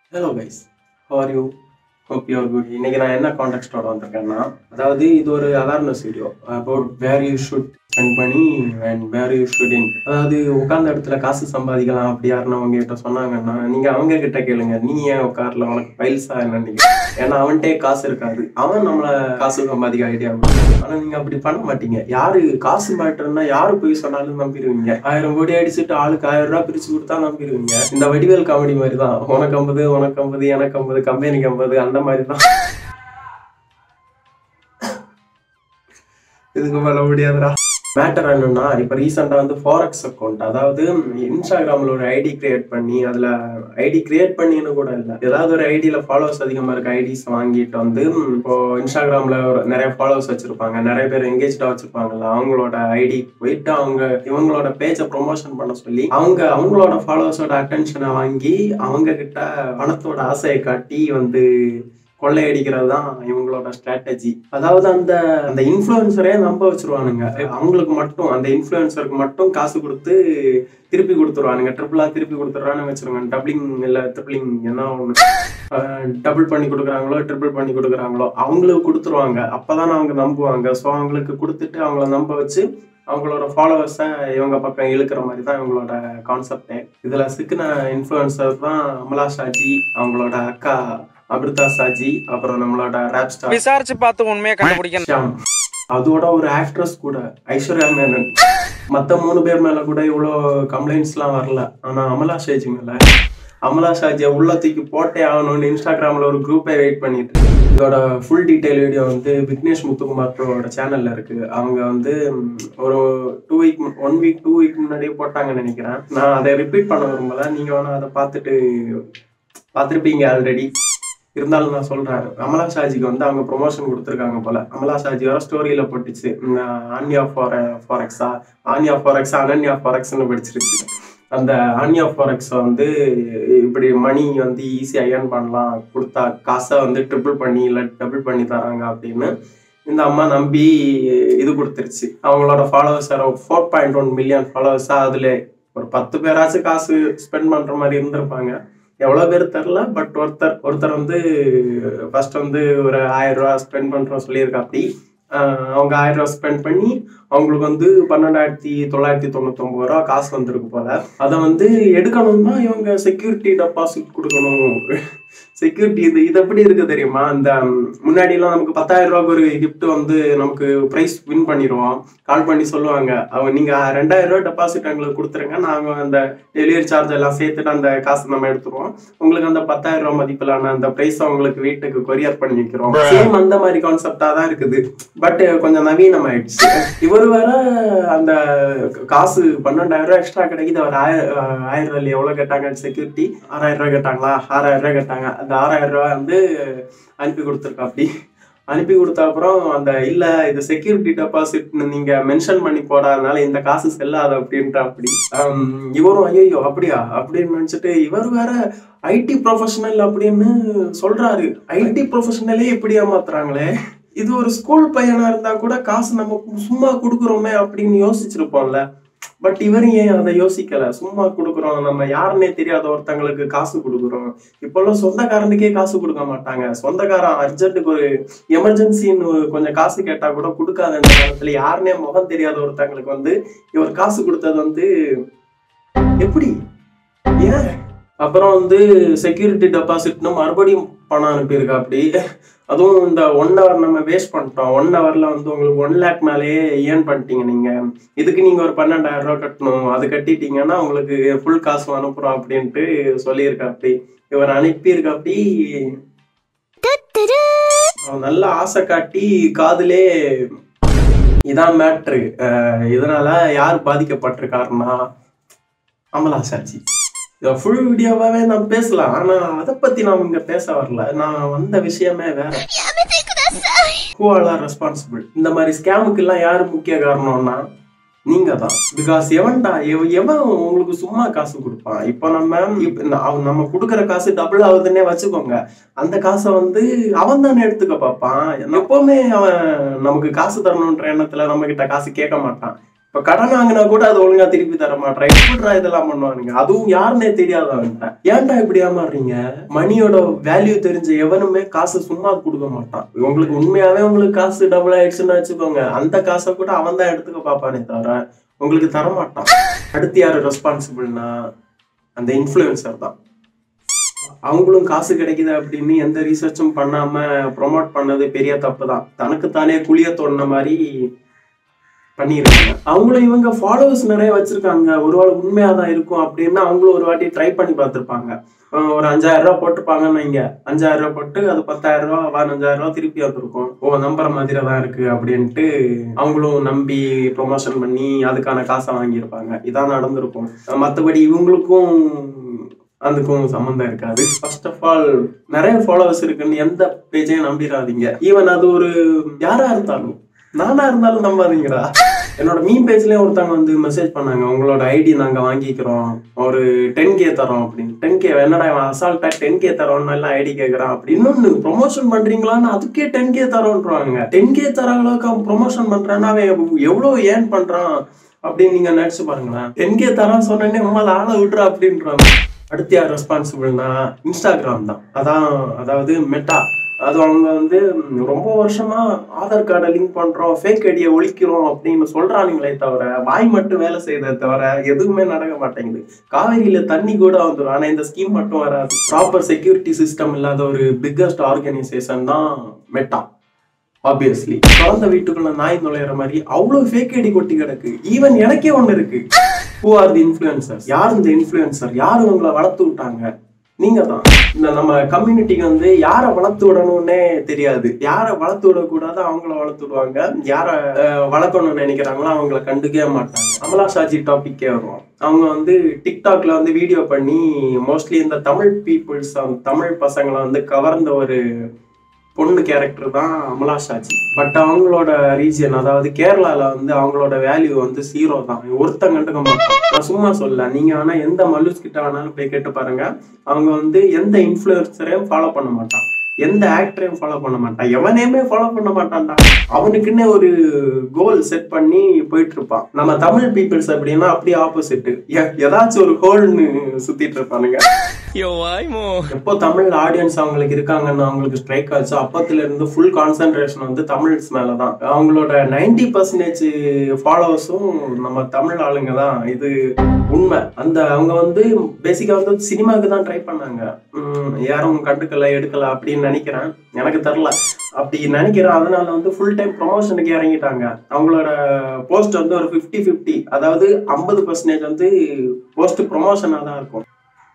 Hello guys how are you hope you're good இன்னைக்கு நான் என்ன கான்டெக்ட்டோட வந்திருக்கேன்னா அதாவது இது ஒரு awareness video about where you should spend பண்ணி and where you should in அதாவது உட்கார்ந்த இடத்துல காசு சம்பாதிக்கலாம் அப்படி யாருன்னு அவங்க கிட்ட சொன்னாங்கன்னா நீங்க அவங்க கிட்ட கேளுங்க நீ ஏன் உட்கார்ல உனக்கு பைல்ஸா என்னன்னு ஏன்னா அவன்கிட்டே காசு இருக்காது அவன் நம்மள காசு சம்பாதிக்க ஐடியா ஆனா நீங்க அப்படி பண்ண மாட்டீங்க யாரு காசு மேட்டர்னா யாரு போய் சொன்னாலும் நம்பிடுவீங்க ஆயிரம் கோடி அடிச்சுட்டு ஆளுக்கு ஆயிரம் ரூபாய் பிரிச்சு கொடுத்தா நம்பிடுவீங்க இந்த வடிவேல் காமெடி மாதிரி தான் உனக்கு ஐம்பது உனக்கு ஐம்பது எனக்கு ஐம்பது கம்பெனிக்கு ஐம்பது அந்த மாதிரி தான் இதுக்கு மேல முடியாதுடா மேட்டர் என்னன்னா இப்போ ரீசெண்டாக வந்து ஃபாரெக்ஸ் அக்கௌண்ட் அதாவது இன்ஸ்டாகிராமில் ஒரு ஐடி கிரியேட் பண்ணி அதில் ஐடி கிரியேட் பண்ணின்னு கூட இல்லை ஏதாவது ஒரு ஐடியில் ஃபாலோவர்ஸ் அதிகமாக இருக்க ஐடிஸ் வாங்கிட்டு வந்து இப்போ இன்ஸ்டாகிராமில் ஒரு நிறைய ஃபாலோவர்ஸ் வச்சிருப்பாங்க நிறைய பேர் எங்கேஜ்டாக வச்சிருப்பாங்கல்ல அவங்களோட ஐடி போயிட்டு அவங்க இவங்களோட பேஜை ப்ரொமோஷன் பண்ண சொல்லி அவங்க அவங்களோட ஃபாலோவர்ஸோட அட்டென்ஷனை வாங்கி அவங்க கிட்ட பணத்தோட ஆசையை காட்டி வந்து கொள்ளையடிக்கிறது தான் இவங்களோட ஸ்ட்ராட்டஜி அதாவது அந்த அந்த இன்ஃப்ளூயன்சரே நம்ப வச்சிருவானுங்க அவங்களுக்கு மட்டும் அந்த இன்ஃப்ளூயன்சருக்கு மட்டும் காசு கொடுத்து திருப்பி கொடுத்துருவானுங்க ட்ரிபிளா திருப்பி கொடுத்துருவானு வச்சிருங்க டபுளிங் இல்ல ட்ரிபிளிங் என்ன ஒன்று டபுள் பண்ணி கொடுக்குறாங்களோ ட்ரிபிள் பண்ணி கொடுக்குறாங்களோ அவங்களுக்கு கொடுத்துருவாங்க அப்பதான் அவங்க நம்புவாங்க ஸோ அவங்களுக்கு கொடுத்துட்டு அவங்கள நம்ப வச்சு அவங்களோட ஃபாலோவர்ஸை இவங்க பக்கம் இழுக்கிற மாதிரி தான் இவங்களோட கான்செப்டே இதில் சிக்கின இன்ஃப்ளூயன்சர் தான் அமலா ஷாஜி அவங்களோட அக்கா அமிர்தா சாஜி அப்புறம் நம்மளோட ரேப் ஸ்டார் விசாரிச்சு பார்த்து உண்மையை கண்டுபிடிக்கணும் ஷியாம் அதோட ஒரு ஆக்ட்ரஸ் கூட ஐஸ்வர்யா மேனன் மத்த மூணு பேர் மேல கூட இவ்வளோ கம்ப்ளைண்ட்ஸ்லாம் வரல ஆனா அமலா ஷாஜி மேல அமலா ஷாஜியை உள்ள தூக்கி போட்டே ஆகணும்னு இன்ஸ்டாகிராம்ல ஒரு குரூப்பே வெயிட் பண்ணிட்டு இருக்கு. இதோட ஃபுல் டீடைல் வீடியோ வந்து விக்னேஷ் முத்துக்குமார் ப்ரோட சேனல்ல இருக்கு அவங்க வந்து ம், ஒரு two week one week two week முன்னாடியே போட்டாங்கன்னு நினைக்கிறேன் நான் அதை ரிப்பீட் பண்ண விரும்பல நீங்க வேணா அதை பார்த்துட்டு பார்த்துருப்பீங்க ஆல்ரெடி இருந்தாலும் நான் சொல்றேன் அமலா ஷாஜிக்கு வந்து அவங்க ப்ரொமோஷன் கொடுத்துருக்காங்க போல அமலா ஷாஜி வர ஸ்டோரியில போட்டுச்சு உம், ஆன்யா ஃபார் ஃபாரெக்ஸா ஆன்யா ஃபாரெக்ஸா அனன்யா ஃபாரெக்ஸ்னு படிச்சிருச்சு அந்த ஆன்யா ஃபாரெக்ஸ் வந்து இப்படி மணி வந்து ஈஸியாக ஏர்ன் பண்ணலாம் கொடுத்தா காசை வந்து ட்ரிபிள் பண்ணி இல்லை டபுள் பண்ணி தராங்க அப்படின்னு இந்த அம்மா நம்பி இது கொடுத்துருச்சு அவங்களோட followers four point one million ஃபாலோவர்ஸா அதுல ஒரு பத்து பேராச்சும் காசு ஸ்பெண்ட் பண்ற மாதிரி இருந்திருப்பாங்க எவ்வளோ பேர் தெரில பட் ஒருத்தர் ஒருத்தர் வந்து ஃபர்ஸ்ட் வந்து ஒரு ஆயிரம் ரூபா ஸ்பெண்ட் பண்ணுறோம் சொல்லியிருக்கா அப்படி அவங்க ஆயிரம் ரூபா ஸ்பெண்ட் பண்ணி அவங்களுக்கு வந்து பன்னெண்டாயிரத்தி தொள்ளாயிரத்தி தொண்ணூத்தொம்பது ரூபா காசு வந்திருக்கு போல அதை வந்து எடுக்கணும்னா இவங்க செக்யூரிட்டி டெபாசிட் கொடுக்கணும் செக்யூரிட்டி இது இது எப்படி இருக்கு தெரியுமா இந்த முன்னாடி எல்லாம் நமக்கு பத்தாயிரம் ரூபாய்க்கு ஒரு gift வந்து நமக்கு பிரைஸ் வின் பண்ணிடுவோம் கால் பண்ணி சொல்லுவாங்க அவங்க நீங்க ரெண்டாயிரம் ரூபாய் டெபாசிட் எங்களுக்கு கொடுத்துருங்க நாங்க அந்த டெலிவரி சார்ஜ் எல்லாம் சேர்த்துட்டு அந்த காசு நம்ம எடுத்துருவோம் உங்களுக்கு அந்த பத்தாயிரம் ரூபாய் மதிப்பிலான அந்த பிரைஸ் உங்களுக்கு வீட்டுக்கு கொரியர் பண்ணி வைக்கிறோம் சேம் அந்த மாதிரி கான்செப்டா தான் இருக்குது பட் கொஞ்சம் நவீனம் ஆயிடுச்சு இவர் வேற அந்த காசு பன்னெண்டாயிரம் ரூபாய் எக்ஸ்ட்ரா கிடைக்குது அவர் ஆயிரம் ஆயிரம் ரூபாய் எவ்வளவு கேட்டாங்க செக்யூரிட்டி ஆறாயிரம் ரூபாய் கேட்டாங்களா ஆறாயிரம் ரூபாய் கேட்டாங்க அந்த ஆறாயிரம் ரூபாய் வந்து அனுப்பி கொடுத்துருக்கா அப்படி அனுப்பி கொடுத்த அப்புறம் அந்த இல்ல இது செக்யூரிட்டி டெபாசிட் நீங்க மென்ஷன் பண்ணி போடாதனால இந்த காசு செல்லாது அப்படின்ற அப்படி ஆம், இவரும் ஐயோ அப்படியா அப்படின்னு நினைச்சிட்டு இவர் வேற ஐடி ப்ரொஃபஷனல் அப்படின்னு சொல்றாரு ஐடி ப்ரொஃபஷனலே இப்படி ஏமாத்துறாங்களே இது ஒரு ஸ்கூல் பையனா இருந்தா கூட காசு நம்ம சும்மா கொடுக்குறோமே அப்படின்னு யோசிச்சிருப்போம்ல பட் இவர் ஏன் அதை யோசிக்கல சும்மா கொடுக்குறோம் நம்ம யாருன்னே தெரியாத ஒருத்தங்களுக்கு காசு கொடுக்குறோம் இப்பெல்லாம் சொந்தக்காரனுக்கே காசு கொடுக்க மாட்டாங்க சொந்தக்காரன் அர்ஜென்ட்டுக்கு ஒரு எமர்ஜென்சின்னு கொஞ்சம் காசு கேட்டா கூட கொடுக்காத இந்த காலத்துல யாருன்னே முகம் தெரியாத ஒருத்தங்களுக்கு வந்து இவர் காசு கொடுத்தது வந்து எப்படி ஏன் அப்புறம் வந்து செக்யூரிட்டி டெபாசிட்னு மறுபடியும் பணம் அனுப்பியிருக்கா அப்படி அதுவும் இந்த ஒன் ஹவர் நம்ம வேஸ்ட் பண்ணிட்டோம் ஒன் ஹவர்ல வந்து உங்களுக்கு ஒன் லேக் மேலேயே ஏர்ன் பண்ணிட்டீங்க நீங்க இதுக்கு நீங்க ஒரு பன்னெண்டாயிரம் ரூபாய் கட்டணும் அது கட்டிட்டீங்கன்னா உங்களுக்கு ஃபுல் காசு அனுப்புறோம் அப்படின்ட்டு சொல்லியிருக்கா அப்படி இவர் அனுப்பியிருக்கா அப்படி அவன் நல்ல ஆசை காட்டி காதுலே இதான் மேட்ரு இதனால யார் பாதிக்கப்பட்டிருக்காருன்னா அமலா சாட்சி ஃபுல் வீடியோவாவே நான் பேசலாம் ஆனா அதை பத்தி நான் இங்க பேச வரல நான் வந்த விஷயமே வேற ஹூ ஆல் ஆர் ரெஸ்பான்சிபிள் இந்த மாதிரி ஸ்கேமுக்கு எல்லாம் யாரு முக்கிய காரணம்னா நீங்க தான் பிகாஸ் எவன்டா எவ- எவன் உங்களுக்கு சும்மா காசு கொடுப்பான் இப்போ நம்ம இப்ப இந்த அவன் நம்ம கொடுக்குற காசு டபுள் ஆகுதுன்னே வச்சுக்கோங்க அந்த காசை வந்து அவன் தானே எடுத்துக்க பார்ப்பான் எப்பவுமே அவன் நமக்கு காசு தரணுன்ற எண்ணத்துல நம்ம கிட்ட காசு கேட்க மாட்டான் இப்ப கடன் வாங்கினா கூட அது ஒழுங்கா திருப்பி தர மாட்டேன் எப்படிடா இதெல்லாம் பண்ணுவானுங்க அதுவும் யாருன்னே தெரியாது அவன்கிட்ட ஏன்டா இப்படி ஏமாறுறீங்க மணியோட வேல்யூ தெரிஞ்ச எவனுமே காசு சும்மா கொடுக்க மாட்டான் உங்களுக்கு உண்மையாவே உங்களுக்கு காசு டபுள் ஆயிடுச்சுன்னு வச்சுக்கோங்க அந்த காசை கூட அவன் தான் எடுத்துக்க பாப்பானே தவிர உங்களுக்கு தர மாட்டான் அடுத்து யாரு ரெஸ்பான்சிபிள்னா அந்த இன்ஃப்ளூயன்சர் தான் அவங்களும் காசு கிடைக்குது அப்படின்னு எந்த ரீசர்ச்சும் பண்ணாம ப்ரொமோட் பண்ணது பெரிய தப்பு தான் தனக்கு தானே குளிய தோணுன மாதிரி பண்ணிருக்காங்க அவங்களும் இவங்க ஃபாலோவர்ஸ் நிறைய வச்சிருக்காங்க ஒருவேளை உண்மையா தான் இருக்கும் அப்படின்னு அவங்களும் ஒரு வாட்டி ட்ரை பண்ணி பார்த்திருப்பாங்க அஹ் ஒரு அஞ்சாயிரம் ரூபாய் போட்டிருப்பாங்கன்னு வைங்க அஞ்சாயிரம் ரூபாய் போட்டு அது பத்தாயிரம் ரூபாய் பதினஞ்சாயிரம் ரூபாய் திருப்பி வந்திருக்கும் ஓ நம்புற மாதிரி தான் இருக்கு அப்படின்ட்டு அவங்களும் நம்பி ப்ரொமோஷன் பண்ணி அதுக்கான காசை வாங்கியிருப்பாங்க இதான் நடந்திருக்கும் அஹ் மத்தபடி இவங்களுக்கும் அதுக்கும் சம்மந்தம் இருக்காது ஃபர்ஸ்ட் ஆஃப் ஆல் நிறைய ஃபாலோவர்ஸ் இருக்குன்னு எந்த பேஜையும் நம்பிடாதீங்க ஈவன் அது ஒரு யாரா இருந்தாலும் நானா இருந்தாலும் நம்பாதீங்கடா என்னோட மீன் பேஜ்லயே ஒருத்தவங்க வந்து மெசேஜ் பண்ணாங்க உங்களோட ஐடி நாங்க வாங்கிக்கிறோம் ஒரு டென் கே தரோம் அப்படின்னு டென் கே என்னடா இவன் அசால்ட்டா டென் கே தரோம்னு எல்லாம் ஐடி கேக்குறான் அப்படி இன்னொன்னு ப்ரொமோஷன் பண்றீங்களான்னு அதுக்கே டென் கே தரோன்றாங்க டென் கே தர அளவுக்கு அவன் ப்ரொமோஷன் பண்றான்னா அவன் எவ்வளவு ஏர்ன் பண்றான் அப்படின்னு நீங்க நினைச்சு பாருங்களேன் டென் கே தரான்னு சொன்னேன்னே உமால ஆளை விட்றா அப்படின்றாங்க அடுத்து யார் ரெஸ்பான்சிபிள்னா இன்ஸ்டாகிராம் தான் அதான் அதாவது மெட்டா அது அவங்க வந்து ம், ரொம்ப வருஷமா ஆதார் கார்டை லிங்க் பண்றோம் ஃபேக் ஐடியை ஒழிக்கிறோம் அப்படின்னு சொல்றானுங்களே தவிர வாய் மட்டும் வேலை செய்யறதை தவிர எதுவுமே நடக்க மாட்டேங்குது காவேரியில தண்ணி கூட வந்துடும் ஆனா இந்த ஸ்கீம் மட்டும் வராது ப்ராப்பர் செக்யூரிட்டி சிஸ்டம் இல்லாத ஒரு பிக்கஸ்ட் ஆர்கனைசேஷன் தான் மெட்டா ஆப்வியஸ்லி குழந்தை வீட்டுக்குள்ள நாய் நுழையிற மாதிரி அவ்வளவு ஃபேக் ஐடி கொட்டி கிடக்கு ஈவன் எனக்கே ஒண்ணு இருக்கு ஹூ ஆர் தி இன்ஃப்ளூயன்சர் யார் இந்த இன்ஃப்ளூயன்சர் யார் உங்களை வளர்த்து விட்டாங்க நீங்க தான் இந்த நம்ம கம்யூனிட்டிக்கு வந்து யாரை வளர்த்து விடணும்னே தெரியாது யாரை வளர்த்து விடக்கூடாது அவங்கள வளர்த்து விடுவாங்க யாரை அஹ், வளர்க்கணும்னு நினைக்கிறாங்களோ அவங்கள கண்டுக்கவே மாட்டாங்க அமலா ஷாஜி டாபிக்கே வருவோம் அவங்க வந்து டிக்டாக்ல வந்து வீடியோ பண்ணி மோஸ்ட்லி இந்த தமிழ் பீப்புள்ஸ் தமிழ் பசங்களை வந்து கவர்ந்த ஒரு பொண்ணு கேரக்டர் தான் அமலா ஷாஜி பட் அவங்களோட ரீஜன் அதாவது கேரளால வந்து அவங்களோட வேல்யூ வந்து ஜீரோ தான் ஒருத்தன் கண்டுக்க மாட்டான் நான் சும்மா சொல்ல நீங்க வேணா எந்த மல்லுஸ் கிட்ட வேணாலும் போய் கேட்டு பாருங்க அவங்க வந்து எந்த இன்ஃபுளுசரையும் ஃபாலோ பண்ண மாட்டான் எந்த ஆக்டரையும் ஃபாலோ பண்ண மாட்டான் எவனையுமே ஃபாலோ பண்ண மாட்டான்டா அவனுக்குன்னு ஒரு கோல் செட் பண்ணி போயிட்டு இருப்பான் நம்ம தமிழ் பீப்புள்ஸ் அப்படின்னா அப்படியே ஆப்போசிட் ஏதாச்சும் ஒரு ஹோல்னு சுத்திட்டு இருப்பானுங்க எப்போ தமிழ் ஆடியன்ஸ் அவங்களுக்கு இருக்காங்கன்னு அவங்களுக்கு ஸ்ட்ரைக் ஆச்சு அப்பத்துல இருந்து ஃபுல் கான்சென்ட்ரேஷன் வந்து தமிழ்ஸ் மேலதான் அவங்களோட நைன்டி பர்சன்டேஜ் ஃபாலோவர்ஸும் நம்ம தமிழ் ஆளுங்க தான் இது உண்மை அந்த அவங்க வந்து பேசிக்கா வந்து சினிமாவுக்கு தான் ட்ரை பண்ணாங்க உம் யாரும் கண்டுக்கல எடுக்கல அப்படின்னு நினைக்கிறேன் எனக்கு தெரில அப்படி நினைக்கிறேன் அதனால வந்து ஃபுல் டைம் ப்ரொமோஷனுக்கு இறங்கிட்டாங்க அவங்களோட போஸ்ட் வந்து ஒரு ஃபிஃப்டி ஃபிஃப்டி அதாவது ஐம்பது பர்சன்டேஜ் வந்து போஸ்ட் ப்ரொமோஷனாக தான் இருக்கும்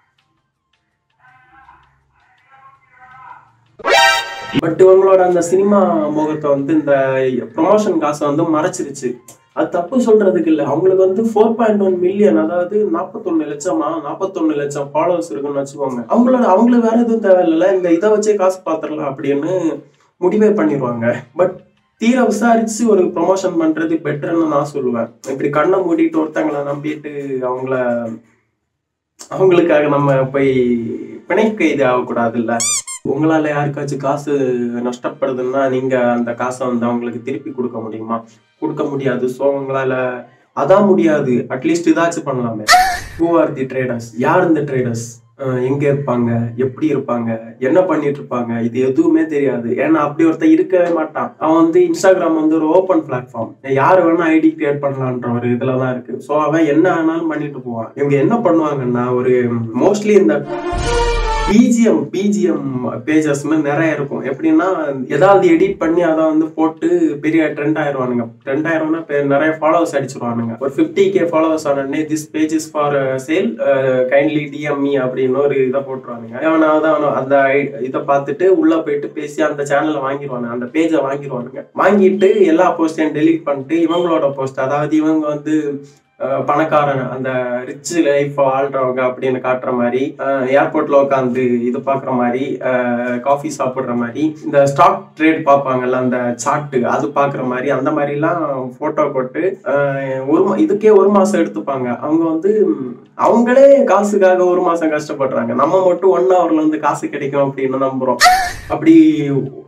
பட் இவங்களோட அந்த சினிமா முகத்தை வந்து இந்த ப்ரொமோஷன் காசை வந்து மறைச்சிருச்சு அது தப்பு சொல்றதுக்கு இல்ல அவங்களுக்கு வந்து ஃபோர் பாயிண்ட் ஒன் மில்லியன் அதாவது நாற்பத்தொன்னு லட்சமா நாற்பத்தொன்னு லட்சம் ஃபாலோவர்ஸ் இருக்குன்னு வச்சுக்கோங்க அவங்களோட அவங்களுக்கு வேற எதுவும் தேவையில்ல இந்த இதை வச்சே காசு பாத்துரலாம் அப்படின்னு முடிவே பண்ணிடுவாங்க பட் தீர விசாரிச்சு ஒரு ப்ரொமோஷன் பண்றது பெட்டர்னு நான் சொல்லுவேன் இப்படி கண்ணை மூடிட்டு ஒருத்தங்களை நம்பிட்டு அவங்கள அவங்களுக்காக நம்ம போய் பிணை கைது ஆகக்கூடாது இல்ல உங்களால யாருக்காச்சும் காசு நஷ்டப்படுதுன்னா நீங்க அந்த காசை வந்து அவங்களுக்கு திருப்பி கொடுக்க முடியுமா கொடுக்க முடியாது ஸோ உங்களால அதான் முடியாது அட்லீஸ்ட் இதாச்சும் பண்ணலாமே ஹூ ஆர் தி ட்ரேடர்ஸ் யார் இந்த ட்ரேடர்ஸ் எங்க இருப்பாங்க எப்படி இருப்பாங்க என்ன பண்ணிட்டு இருப்பாங்க இது எதுவுமே தெரியாது ஏன்னா அப்படி ஒருத்தன் இருக்கவே மாட்டான் அவன் வந்து இன்ஸ்டாகிராம் வந்து ஒரு ஓப்பன் பிளாட்ஃபார்ம் யார் வேணா ஐடி கிரியேட் பண்ணலான்ற ஒரு இதுல தான் இருக்கு ஸோ அவன் என்ன வேணாலும் பண்ணிட்டு போவான் இவங்க என்ன பண்ணுவாங்கன்னா ஒரு மோஸ்ட்லி இந்த பிஜிஎம் பிஜிஎம் பேஜஸ்னு நிறைய இருக்கும் எப்படின்னா ஏதாவது எடிட் பண்ணி அதை வந்து போட்டு பெரிய ட்ரெண்ட் ஆயிடுவானுங்க ட்ரெண்ட் ஆயிடும்னா பெ- நிறைய ஃபாலோவர்ஸ் அடிச்சிருவானுங்க ஒரு ஃபிஃப்டி கே ஃபாலோவர்ஸ் ஆனே this page is for sale kindly DM me அப்படின்னு ஒரு இதை போட்டுருவானுங்க அவனாவது அவன அந்த ஐ- இதை பார்த்துட்டு உள்ள போயிட்டு பேசி அந்த சேனலை வாங்கிடுவானுங்க அந்த பேஜை வாங்கிடுவானுங்க வாங்கிட்டு எல்லா போஸ்டையும் டெலீட் பண்ணிட்டு இவங்களோட போஸ்ட் அதாவது இவங்க வந்து அஹ் பணக்காரன் அந்த ரிச் லைஃப் வாழ்றவங்க அப்படின்னு காட்டுற மாதிரி ஏர்போர்ட்ல உட்காந்து இது பாக்குற மாதிரி காஃபி சாப்பிடுற மாதிரி இந்த ஸ்டாக் ட்ரேட் பார்ப்பாங்கல்ல அந்த சார்ட் அது பாக்குற மாதிரி அந்த மாதிரி எல்லாம் போட்டோ போட்டு அஹ் ஒரு மா- இதுக்கே ஒரு மாசம் எடுத்துப்பாங்க அவங்க வந்து ம், அவங்களே காசுக்காக ஒரு மாசம் கஷ்டப்படுறாங்க நம்ம மட்டும் ஒன் ஹவர்ல இருந்து காசு கிடைக்கும் அப்படின்னு நம்புறோம் அப்படி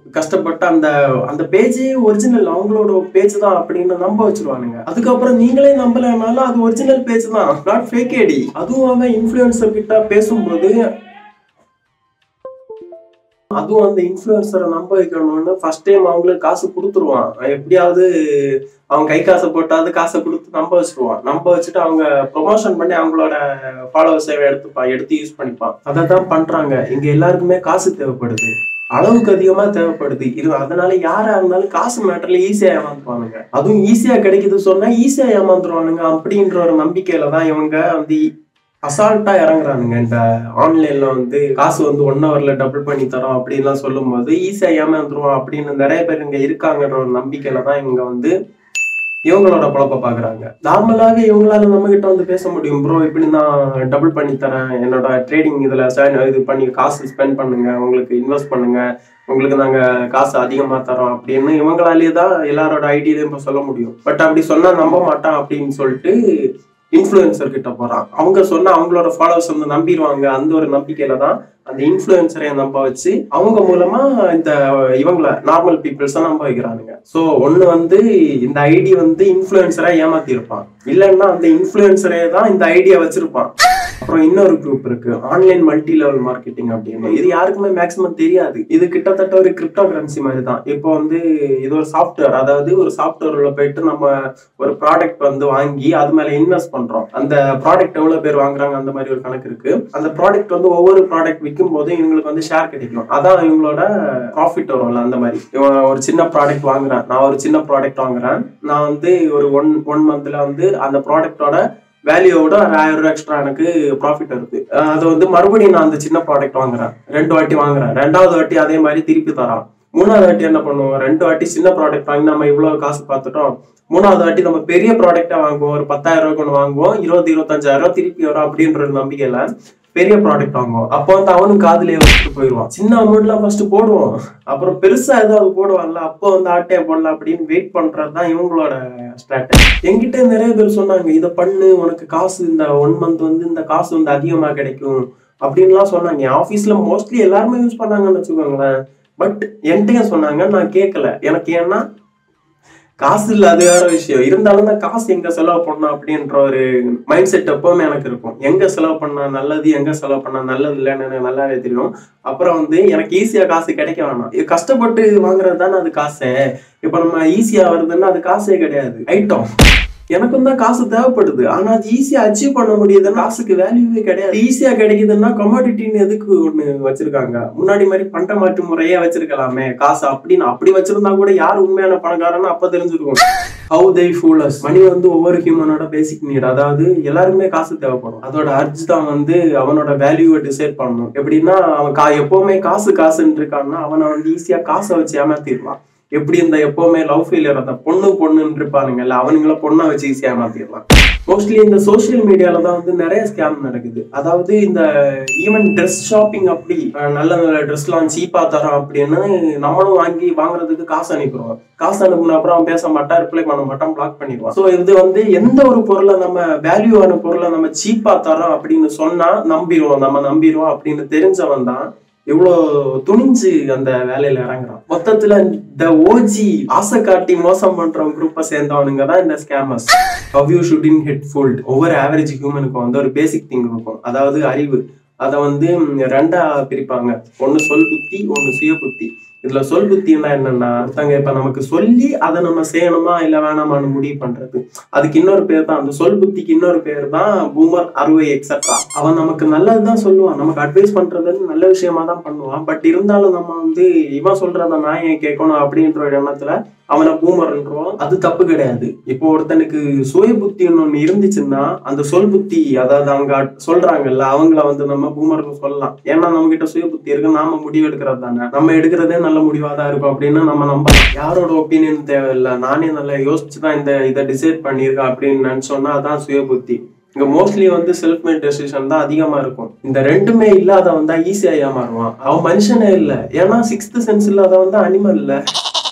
கஷ்டப்பட்டு அந்த அந்த பேஜே ஒரிஜினல் அவங்களோட பேஜ் தான் அப்படின்னு நம்ப வச்சிருவானுங்க அதுக்கப்புறம் நீங்களே நம்பலனாலும் அது ஒரிஜினல் பேஜ் தான் நாட் ஃபேக் ஐடி அதுவும் அவன் இன்ஃபுளுசர் கிட்ட பேசும்போது அதுவும் அந்த இன்ஃபுளுசரை நம்ப வைக்கணும்னு ஃபர்ஸ்ட் டைம் அவங்களுக்கு காசு கொடுத்துருவான் எப்படியாவது அவன் கை காசை போட்டாவது காசை கொடுத்து நம்ப வச்சிருவான் நம்ப வச்சுட்டு அவங்க ப்ரொமோஷன் பண்ணி அவங்களோட ஃபாலோவர்ஸை எடுத்துப்பான் எடுத்து யூஸ் பண்ணிப்பான் அதை தான் பண்றாங்க இங்க எல்லாருக்குமே காசு தேவைப்படுது அளவுக்கு அதிகமா தேவைப்படுது இது அதனால யாரா இருந்தாலும் காசு மேட்டர்ல ஈஸியா ஏமாந்துருவானுங்க அதுவும் ஈஸியா கிடைக்குது சொன்னா ஈஸியா ஏமாந்துருவானுங்க அப்படின்ற ஒரு நம்பிக்கையில தான் இவங்க வந்து அசால்ட்டா இறங்குறானுங்க இந்த ஆன்லைன்ல வந்து காசு வந்து ஒன் ஹவர்ல டபுள் பண்ணி தரோம் அப்படின்லாம் சொல்லும்போது ஈஸியா ஏமாந்துருவோம் அப்படின்னு நிறைய பேர் இங்க இருக்காங்கன்ற ஒரு நம்பிக்கையில தான் இவங்க வந்து இவங்களோட பொழப்ப பாக்குறாங்க நார்மலாவே இவங்களால நம்ம கிட்ட வந்து பேச முடியும் ப்ரோ இப்படி நான் டபுள் பண்ணி தரேன் என்னோட ட்ரேடிங் இதுல sign- இது பண்ணி காசு ஸ்பெண்ட் பண்ணுங்க உங்களுக்கு இன்வெஸ்ட் பண்ணுங்க உங்களுக்கு நாங்க காசு அதிகமா தரோம் அப்படின்னு இவங்களாலேயே தான் எல்லாரோட ஐடியிலையும் இப்ப சொல்ல முடியும் பட் அப்படி சொன்னா நம்ப மாட்டான் அப்படின்னு சொல்லிட்டு இன்ஃப்ளூயன்சர் கிட்ட போறான் அவங்க சொன்னா அவங்களோட ஃபாலோவர்ஸ் வந்து நம்பிடுவாங்க அந்த ஒரு நம்பிக்கையில தான் அந்த இன்ஃப்ளூயன்சரை நம்ப வச்சு அவங்க மூலமா இந்த இவங்கள நார்மல் பீப்புள்ஸை நம்ப வைக்கிறானுங்க ஸோ ஒண்ணு வந்து இந்த ஐடி வந்து இன்ஃப்ளூயன்சரா ஏமாத்தி இருப்பான் இல்லைன்னா அந்த இன்ஃப்ளூயன்சரே தான் இந்த ஐடியா வச்சிருப்பான் அப்புறம் இன்னொரு குரூப் இருக்கு ஆன்லைன் மல்டி லெவல் மார்க்கெட்டிங் அப்படின்னு இது யாருக்குமே மேக்ஸிமம் தெரியாது இது கிட்டத்தட்ட ஒரு கிரிப்டோ கரன்சி மாதிரி தான் இப்போ வந்து இது ஒரு சாஃப்ட்வேர் அதாவது ஒரு சாஃப்ட்வேர்ல போயிட்டு நம்ம ஒரு ப்ராடக்ட் வந்து வாங்கி அது மேல இன்வெஸ்ட் பண்றோம் அந்த ப்ராடக்ட் எவ்வளவு பேர் வாங்குறாங்க அந்த மாதிரி ஒரு கணக்கு இருக்கு அந்த ப்ராடக்ட் வந்து ஒவ்வொரு ப்ராடக்ட் விற்கும் போது இவங்களுக்கு வந்து ஷேர் கிடைக்கும் அதான் இவங்களோட ப்ராஃபிட் வரும்ல அந்த மாதிரி இவன் ஒரு சின்ன ப்ராடக்ட் வாங்குறேன் நான் ஒரு சின்ன ப்ராடக்ட் வாங்குறேன் நான் வந்து ஒரு ஒன் ஒன் மந்த்ல வந்து அந்த ப்ராடக்டோட வேல்யூவோட ஒரு ஆயிரம் ரூபாய் எக்ஸ்ட்ரா எனக்கு ப்ராஃபிட் வருது அஹ் அது வந்து மறுபடியும் நான் அந்த சின்ன ப்ராடக்ட் வாங்குறேன் ரெண்டு வாட்டி வாங்குறேன் ரெண்டாவது வாட்டி அதே மாதிரி திருப்பி தரான் மூணாவது வாட்டி என்ன பண்ணுவோம் ரெண்டு வாட்டி சின்ன ப்ராடக்ட் வாங்கி நம்ம இவ்வளவு காசு பார்த்துட்டோம் மூணாவது வாட்டி நம்ம பெரிய ப்ராடக்டா வாங்குவோம் ஒரு பத்தாயிரம் ரூபாய்க்கு ஒன்று வாங்குவோம் இருபது இருபத்தஞ்சாயிரம் ரூபாய் திருப்பி வரும் அப்படின்ற ஒரு நம்பிக்கையில பெரிய ப்ராடக்ட் வாங்குவோம் அப்போ வந்து அவனும் காதுலயே வச்சுட்டு போயிடுவான் சின்ன அமௌண்ட்லாம் ஃபர்ஸ்ட் போடுவோம் அப்புறம் பெருசா ஏதாவது போடுவான்ல அப்போ வந்து ஆட்டையை போடலாம் அப்படின்னு வெயிட் பண்றது தான் இவங்களோட ஸ்ட்ராட்டஜி என்கிட்ட நிறைய பேர் சொன்னாங்க இதை பண்ணு உனக்கு காசு இந்த ஒன் மந்த் வந்து இந்த காசு வந்து அதிகமா கிடைக்கும் அப்படின்லாம் சொன்னாங்க என் ஆஃபீஸ்ல மோஸ்ட்லி எல்லாருமே யூஸ் பண்ணாங்கன்னு வச்சுக்கோங்களேன் பட் என்கிட்டயும் சொன்னாங்க நான் கேட்கல எனக்கு ஏன்னா காசு இல்ல அது வேற விஷயம் இருந்தாலும் தான் காசு எங்க செலவு பண்ணணும் அப்படின்ற ஒரு மைண்ட் செட் எப்பவுமே எனக்கு இருக்கும் எங்க செலவு பண்ணா நல்லது எங்க செலவு பண்ணா நல்லது இல்லைன்னு எனக்கு நல்லாவே தெரியும் அப்புறம் வந்து எனக்கு ஈஸியா காசு கிடைக்க வேணாம் இது கஷ்டப்பட்டு வாங்குறது தானே அது காசு இப்ப நம்ம ஈஸியா வருதுன்னா அது காசே கிடையாது ஐட்டம் எனக்கும் தான் காசு தேவைப்படுது ஆனா அது ஈஸியா அச்சீவ் பண்ண முடியுதுன்னா காசுக்கு வேல்யூவே கிடையாது ஈஸியா கிடைக்குதுன்னா கமாடிட்டின்னு எதுக்கு ஒண்ணு வச்சிருக்காங்க முன்னாடி மாதிரி பண்ட மாற்று முறையே வச்சிருக்கலாமே காசு அப்படின்னு அப்படி வச்சிருந்தா கூட யார் உண்மையான பணக்காரன்னு அப்ப தெரிஞ்சிருக்கும் ஹவு தே ஃபூலஸ் மணி வந்து ஒவ்வொரு ஹியூமனோட பேசிக் நீட் அதாவது எல்லாருமே காசு தேவைப்படும் அதோட அர்ஜ் தான் வந்து அவனோட வேல்யூவை டிசைட் பண்ணணும் எப்படின்னா அவன் கா எப்பவுமே காசு காசுன்னு இருக்கான்னா அவனை வந்து ஈஸியா காசை வச்சு ஏமாத்திடலாம் எப்படி இந்த எப்பவுமே லவ் ஃபெயிலியர் அந்த பொண்ணு பொண்ணுன்னு இருப்பானுங்கல்ல அவனுங்கள பொண்ணை வச்சு ஈஸியா ஏமாத்திடலாம் மோஸ்ட்லி இந்த சோஷியல் மீடியால தான் வந்து நிறைய ஸ்கேம் நடக்குது அதாவது இந்த ஈவன் ட்ரெஸ் ஷாப்பிங் அப்படி அஹ் நல்ல நல்ல ட்ரெஸ்லாம் சீப்பா தரோம் அப்படின்னு நம்மளும் வாங்கி வாங்குறதுக்கு காசு அனுப்பிடுவோம் காசு அனுப்புன அப்புறம் அவன் பேச மாட்டான் ரிப்ளை பண்ண மாட்டான் பிளாக் பண்ணிடுவான் ஸோ இது வந்து எந்த ஒரு பொருளை நம்ம வேல்யூவான பொருளை நம்ம சீப்பா தரோம் அப்படின்னு சொன்னா நம்பிடுவோம் நம்ம நம்பிடுவோம் அப்படின்னு தெரிஞ்சவன் தான் இவ்வளோ துணிஞ்சு அந்த வேலையில இறங்குறான் மொத்தத்துல இந்த ஓஜி ஆசை காட்டி மோசம் பண்ற குரூப்பை சேர்ந்தவனுங்க தான் இந்த scammers how you should in head fold ஒவ்வொரு ஆவரேஜ் ஹியூமனுக்கும் வந்து ஒரு பேசிக் திங் இருக்கும் அதாவது அறிவு அதை வந்து ம், ரெண்டா பிரிப்பாங்க ஒன்னு சொல் புத்தி ஒன்னு சுய புத்தி இதுல சொல் புத்தின்னா என்னன்னா ஒருத்தங்க இப்ப நமக்கு சொல்லி அதை நம்ம செய்யணுமா இல்ல வேணாமான்னு முடிவு பண்றது அதுக்கு இன்னொரு பேர் தான் அந்த சொல் புத்திக்கு இன்னொரு பேர் தான் பூமர் அறுவை எக்ஸட்ரா அவன் நமக்கு நல்லதுதான் சொல்லுவான் நமக்கு அட்வைஸ் பண்றது நல்ல விஷயமா தான் பண்ணுவான் பட் இருந்தாலும் நம்ம வந்து இவன் சொல்றத நான் ஏன் கேட்கணும் அப்படின்ற ஒரு எண்ணத்துல அவனை பூமர்ன்றோம் அது தப்பு கிடையாது இப்போ ஒருத்தனுக்கு சுய புத்தின்னு ஒண்ணு இருந்துச்சுன்னா அந்த சொல் புத்தி அதாவது அவங்க சொல்றாங்கல்ல அவங்கள வந்து நம்ம பூமர்னு சொல்லலாம் ஏன்னா நம்ம கிட்ட சுய புத்தி இருக்கு நாம முடிவு எடுக்கிறது தானே நம்ம எடுக்கிறதே நல்ல முடிவா தான் இருக்கும் அப்படின்னு நம்ம நம்பலாம் யாரோட ஒப்பீனியன் தேவையில்லை நானே நல்லா யோசிச்சு தான் இந்த இதை டிசைட் பண்ணியிருக்கேன் அப்படின்னு நினைச்சோன்னா அதான் சுய புத்தி இங்க மோஸ்ட்லி வந்து செல்ஃப் மேட் டெசிஷன் தான் அதிகமா இருக்கும் இந்த ரெண்டுமே இல்லாதவன் தான் ஈஸியா ஏமாறுவான் அவன் மனுஷனே இல்ல ஏன்னா சிக்ஸ்த் சென்ஸ் இல்லாதவன் தான் அனிமல் இல்ல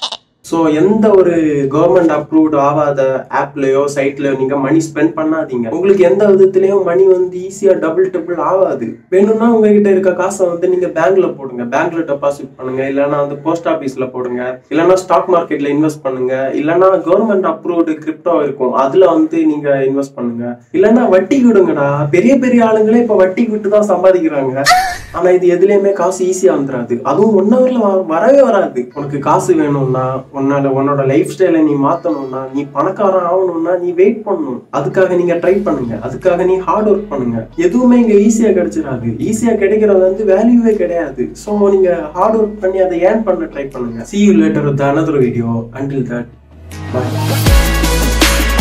ஸோ எந்த ஒரு கவர்மெண்ட் அப்ரூவ்டு ஆகாத ஆப்லயோ சைட்லயோ நீங்க மணி ஸ்பெண்ட் பண்ணாதீங்க உங்களுக்கு எந்த விதத்துலயும் மணி வந்து ஈஸியா டபுள் டபுள் ஆகாது வேணும்னா உங்ககிட்ட இருக்க காசை வந்து நீங்க பேங்க்ல போடுங்க பேங்க்ல டெபாசிட் பண்ணுங்க இல்லைன்னா வந்து போஸ்ட் ஆபீஸ்ல போடுங்க இல்லைன்னா ஸ்டாக் மார்க்கெட்ல இன்வெஸ்ட் பண்ணுங்க இல்லைன்னா கவர்மெண்ட் அப்ரூவ்டு கிரிப்டோ இருக்கும் அதுல வந்து நீங்க இன்வெஸ்ட் பண்ணுங்க இல்லைன்னா வட்டி விடுங்கடா பெரிய பெரிய ஆளுங்களே இப்ப வட்டி விட்டு தான் சம்பாதிக்கிறாங்க ஆனா இது எதுலயுமே காசு ஈஸியா வந்துடாது அதுவும் ஒன் ஹவர்ல வரவே வராது உனக்கு காசு வேணும்னா உன்னால உன்னோட லைஃப் ஸ்டைலை நீ மாத்தணும்னா நீ பணக்காரன் ஆகணும்னா நீ வெயிட் பண்ணணும் அதுக்காக நீங்க ட்ரை பண்ணுங்க அதுக்காக நீ ஹார்ட் ஒர்க் பண்ணுங்க எதுவுமே இங்க ஈஸியா கிடைச்சிடாது ஈஸியா கிடைக்கிறது வந்து வேல்யூவே கிடையாது ஸோ நீங்க ஹார்ட் ஒர்க் பண்ணி அதை ஏர்ன் பண்ண ட்ரை பண்ணுங்க see you later with another video until that bye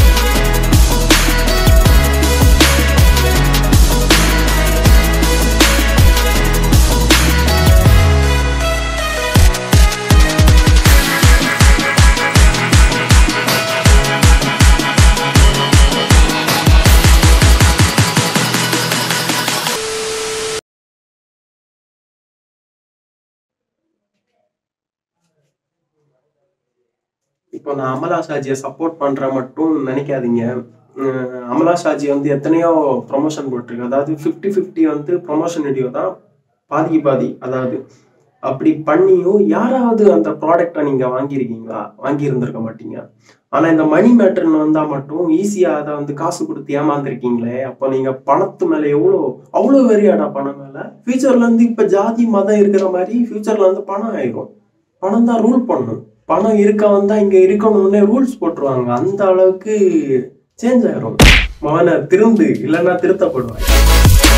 இப்போ நான் அமலா ஷாஜியை சப்போர்ட் பண்ற மட்டும் நினைக்காதீங்க அஹ் அமலா ஷாஜி வந்து எத்தனையோ ப்ரொமோஷன் போட்டிருக்கு அதாவது ஃபிஃப்டி ஃபிஃப்டி வந்து ப்ரொமோஷன் வீடியோ தான் பாதிக்கு பாதி அதாவது அப்படி பண்ணியும் யாராவது அந்த ப்ராடக்டை நீங்க வாங்கியிருக்கீங்களா வாங்கி இருந்திருக்க மாட்டீங்க ஆனா இந்த மணி மேட்டர்னு வந்தா மட்டும் ஈஸியா அதை வந்து காசு கொடுத்து ஏமாந்துருக்கீங்களே அப்போ நீங்க பணத்து மேல எவ்வளோ அவ்வளோ வெறியாடா பணம் மேல ஃபியூச்சர்ல இருந்து இப்ப ஜாதி மதம் இருக்கிற மாதிரி ஃபியூச்சர்ல வந்து பணம் ஆயிரும் பணம் தான் ரூல் பண்ணும் பணம் இருக்க வந்தா இங்க இருக்கணும்னே ரூல்ஸ் போட்டுருவாங்க அந்த அளவுக்கு சேஞ்ச் ஆயிரும் மகனை திருந்து இல்லைன்னா திருத்தப்படுவாங்க